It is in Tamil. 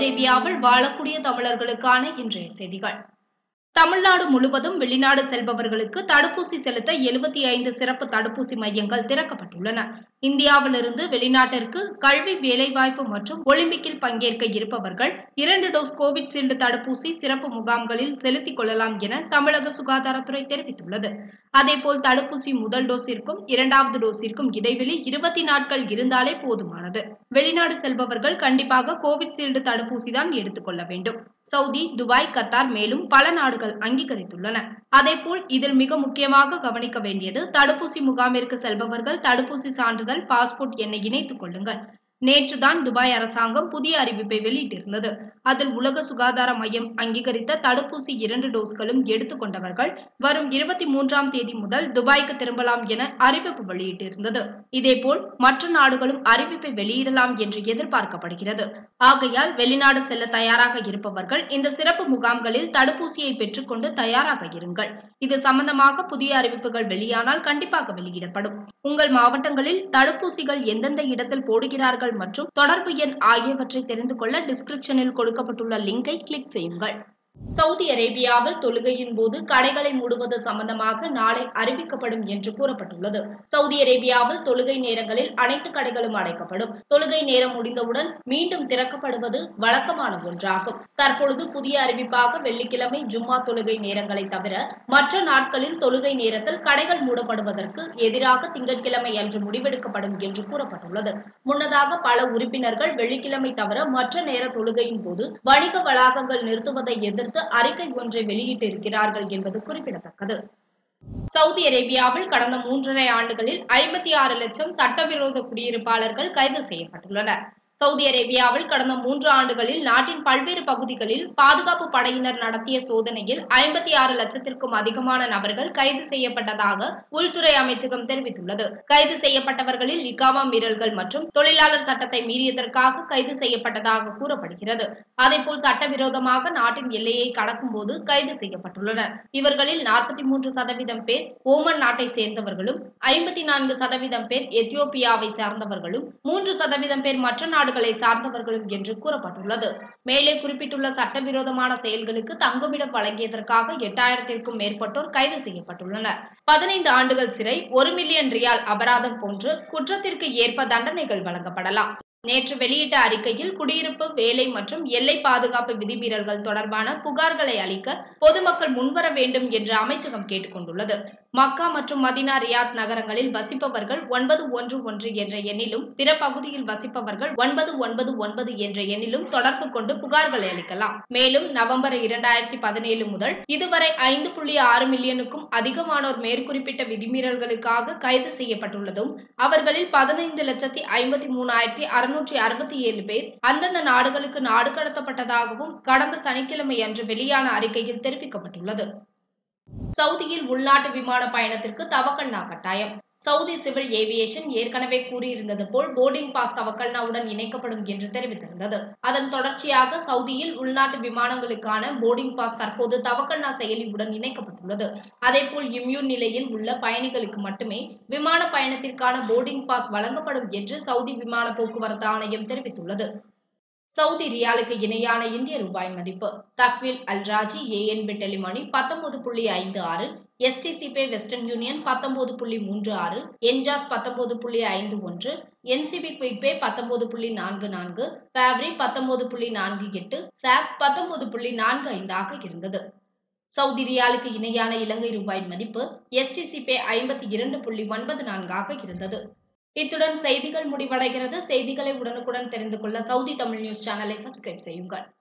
அரேபியாவில் வாழக்கூடிய தமிழர்களுக்கான இன்றைய செய்திகள் தமிழ்நாடு முழுவதும் வெளிநாடு செல்பவர்களுக்கு தடுப்பூசி செலுத்த எழுபத்தி ஐந்து சிறப்பு தடுப்பூசி மையங்கள் திறக்கப்பட்டுள்ளன இந்தியாவிலிருந்து வெளிநாட்டிற்கு கல்வி வேலைவாய்ப்பு மற்றும் ஒலிம்பிக்கில் பங்கேற்க இருப்பவர்கள் இரண்டு டோஸ் கோவிட்ஷீல்டு தடுப்பூசி சிறப்பு முகாம்களில் செலுத்திக் கொள்ளலாம் என தமிழக சுகாதாரத்துறை தெரிவித்துள்ளது அதேபோல் தடுப்பூசி முதல் டோஸிற்கும் இரண்டாவது டோஸிற்கும் இடைவெளி இருபத்தி நாட்கள் இருந்தாலே போதுமானது வெளிநாடு செல்பவர்கள் கண்டிப்பாக கோவிட்ஷீல்டு தடுப்பூசி தான் எடுத்துக்கொள்ள வேண்டும் சவுதி துபாய் கத்தார் மேலும் பல நாடுகள் அங்கீகரித்துள்ளன அதேபோல் இதில் மிக முக்கியமாக கவனிக்க வேண்டியது தடுப்பூசி முகாமிற்கு செல்பவர்கள் தடுப்பூசி சான்றிதழ் பாஸ்போர்ட் எண்ணை இணைத்துக் கொள்ளுங்கள் நேற்றுதான் துபாய் அரசாங்கம் புதிய அறிவிப்பை வெளியிட்டிருந்தது அதில் உலக சுகாதார மையம் அங்கீகரித்த தடுப்பூசி இரண்டு டோஸ்களும் எடுத்துக்கொண்டவர்கள் வரும் இருபத்தி மூன்றாம் தேதி முதல் துபாய்க்கு திரும்பலாம் என அறிவிப்பு வெளியிட்டிருந்தது இதேபோல் மற்ற நாடுகளும் அறிவிப்பை வெளியிடலாம் என்று எதிர்பார்க்கப்படுகிறது ஆகையால் வெளிநாடு செல்ல தயாராக இருப்பவர்கள் இந்த சிறப்பு முகாம்களில் தடுப்பூசியை பெற்றுக்கொண்டு தயாராக இருங்கள் இது சம்பந்தமாக புதிய அறிவிப்புகள் வெளியானால் கண்டிப்பாக வெளியிடப்படும் உங்கள் மாவட்டங்களில் தடுப்பூசிகள் எந்தெந்த இடத்தில் போடுகிறார்கள் மற்றும் தொடர்பு எண் ஆகியவற்றை தெரிந்து கொள்ள டிஸ்கிரிப்ஷனில் கொடுக்கப்பட்டுள்ள லிங்கை கிளிக் செய்யுங்கள் சவுதி அரேபியாவில் தொழுகையின் போது கடைகளை மூடுவது சம்பந்தமாக நாளை அறிவிக்கப்படும் என்று கூறப்பட்டுள்ளது சவுதி அரேபியாவில் தொழுகை நேரங்களில் அனைத்து கடைகளும் அடைக்கப்படும் தொழுகை நேரம் முடிந்தவுடன் மீண்டும் திறக்கப்படுவது வழக்கமான ஒன்றாகும் தற்பொழுது புதிய அறிவிப்பாக வெள்ளிக்கிழமை ஜும்மா தொழுகை நேரங்களை தவிர மற்ற நாட்களில் தொழுகை நேரத்தில் கடைகள் மூடப்படுவதற்கு எதிராக திங்கட்கிழமை அன்று முடிவெடுக்கப்படும் என்று கூறப்பட்டுள்ளது முன்னதாக பல உறுப்பினர்கள் வெள்ளிக்கிழமை தவிர மற்ற நேர தொழுகையின் போது வணிக வளாகங்கள் நிறுத்துவதை எதிர்த்து அறிக்கை ஒன்றை வெளியிட்டிருக்கிறார்கள் என்பது குறிப்பிடத்தக்கது சவுதி அரேபியாவில் கடந்த மூன்றரை ஆண்டுகளில் ஐம்பத்தி ஆறு லட்சம் சட்டவிரோத குடியிருப்பாளர்கள் கைது செய்யப்பட்டுள்ளனர் சவுதி அரேபியாவில் கடந்த மூன்று ஆண்டுகளில் நாட்டின் பல்வேறு பகுதிகளில் பாதுகாப்பு படையினர் நடத்திய சோதனையில் ஐம்பத்தி ஆறு லட்சத்திற்கும் அதிகமான நபர்கள் கைது செய்யப்பட்டதாக உள்துறை அமைச்சகம் தெரிவித்துள்ளது கைது செய்யப்பட்டவர்களில் இக்காமா மீறல்கள் மற்றும் தொழிலாளர் சட்டத்தை மீறியதற்காக கைது செய்யப்பட்டதாக கூறப்படுகிறது அதேபோல் சட்டவிரோதமாக நாட்டின் எல்லையை கடக்கும் போது கைது செய்யப்பட்டுள்ளனர் இவர்களில் நாற்பத்தி மூன்று சதவீதம் பேர் ஓமன் நாட்டை சேர்ந்தவர்களும் ஐம்பத்தி நான்கு சதவீதம் பேர் எத்தியோப்பியாவை சார்ந்தவர்களும் மூன்று சதவீதம் பேர் மற்ற நாடுகளை சார்ந்தவர்களும் என்று கூறப்பட்டுள்ளது மேலே குறிப்பிட்டுள்ள சட்டவிரோதமான செயல்களுக்கு தங்குமிடம் வழங்கியதற்காக எட்டாயிரத்திற்கும் மேற்பட்டோர் கைது செய்யப்பட்டுள்ளனர் பதினைந்து ஆண்டுகள் சிறை ஒரு மில்லியன் ரியால் அபராதம் போன்று குற்றத்திற்கு ஏற்ப தண்டனைகள் வழங்கப்படலாம் நேற்று வெளியிட்ட அறிக்கையில் குடியிருப்பு வேலை மற்றும் எல்லை பாதுகாப்பு விதிமீறல்கள் தொடர்பான புகார்களை அளிக்க பொதுமக்கள் முன்வர வேண்டும் என்று அமைச்சகம் கேட்டுக்கொண்டுள்ளது மக்கா மற்றும் மதினா ரியாத் நகரங்களில் வசிப்பவர்கள் ஒன்பது ஒன்று ஒன்று என்ற எண்ணிலும் பிற பகுதியில் வசிப்பவர்கள் ஒன்பது ஒன்பது ஒன்பது என்ற எண்ணிலும் தொடர்பு கொண்டு புகார்களை அளிக்கலாம் மேலும் நவம்பர் இரண்டாயிரத்தி பதினேழு முதல் இதுவரை ஐந்து புள்ளி ஆறு மில்லியனுக்கும் அதிகமானோர் மேற்குறிப்பிட்ட விதிமீறல்களுக்காக கைது செய்யப்பட்டுள்ளதும் அவர்களில் பதினைந்து லட்சத்தி ஐம்பத்தி மூணாயிரத்தி அறுநூற்றி அறுபத்தி ஏழு பேர் அந்தந்த நாடுகளுக்கு நாடு கடத்தப்பட்டதாகவும் கடந்த சனிக்கிழமை அன்று வெளியான அறிக்கையில் தெரிவிக்கப்பட்டுள்ளது சவுதியில் உள்நாட்டு விமான பயணத்திற்கு தவக்கல்னா கட்டாயம் சவுதி சிவில் ஏவியேஷன் ஏற்கனவே கூறியிருந்தது போல் போர்டிங் பாஸ் தவக்கல்னாவுடன் இணைக்கப்படும் என்று தெரிவித்திருந்தது அதன் தொடர்ச்சியாக சவுதியில் உள்நாட்டு விமானங்களுக்கான போர்டிங் பாஸ் தற்போது தவக்கல்னா செயலியுடன் இணைக்கப்பட்டுள்ளது அதேபோல் இம்யூன் நிலையில் உள்ள பயணிகளுக்கு மட்டுமே விமான பயணத்திற்கான போர்டிங் பாஸ் வழங்கப்படும் என்று சவுதி விமான போக்குவரத்து ஆணையம் தெரிவித்துள்ளது சவுதி ரியாலுக்கு இணையான இந்திய ரூபாய் மதிப்பு தக்வில் அல்ராஜி ஏஎன்பி டெலிமணி பத்தொன்பது புள்ளி ஐந்து ஆறு எஸ்டிசிபே வெஸ்டர்ன் யூனியன் பத்தொன்பது புள்ளி மூன்று ஆறு என்ஜாஸ் பத்தொன்பது புள்ளி ஐந்து ஒன்று என்சிபி குயிக்பே பத்தொன்பது புள்ளி நான்கு நான்கு ஃபேப்ரி பத்தொன்பது புள்ளி நான்கு எட்டு சாப் பத்தொன்பது புள்ளி நான்கு ஐந்தாக இருந்தது சவுதி ரியாலுக்கு இணையான இலங்கை ரூபாய் மதிப்பு எஸ்டிசிபே ஐம்பத்தி இரண்டு புள்ளி ஒன்பது நான்காக இருந்தது இத்துடன் செய்திகள் முடிவடைகிறது செய்திகளை உடனுக்குடன் தெரிந்து கொள்ள சவுதி தமிழ் நியூஸ் சேனலை சப்ஸ்கிரைப் செய்யுங்கள்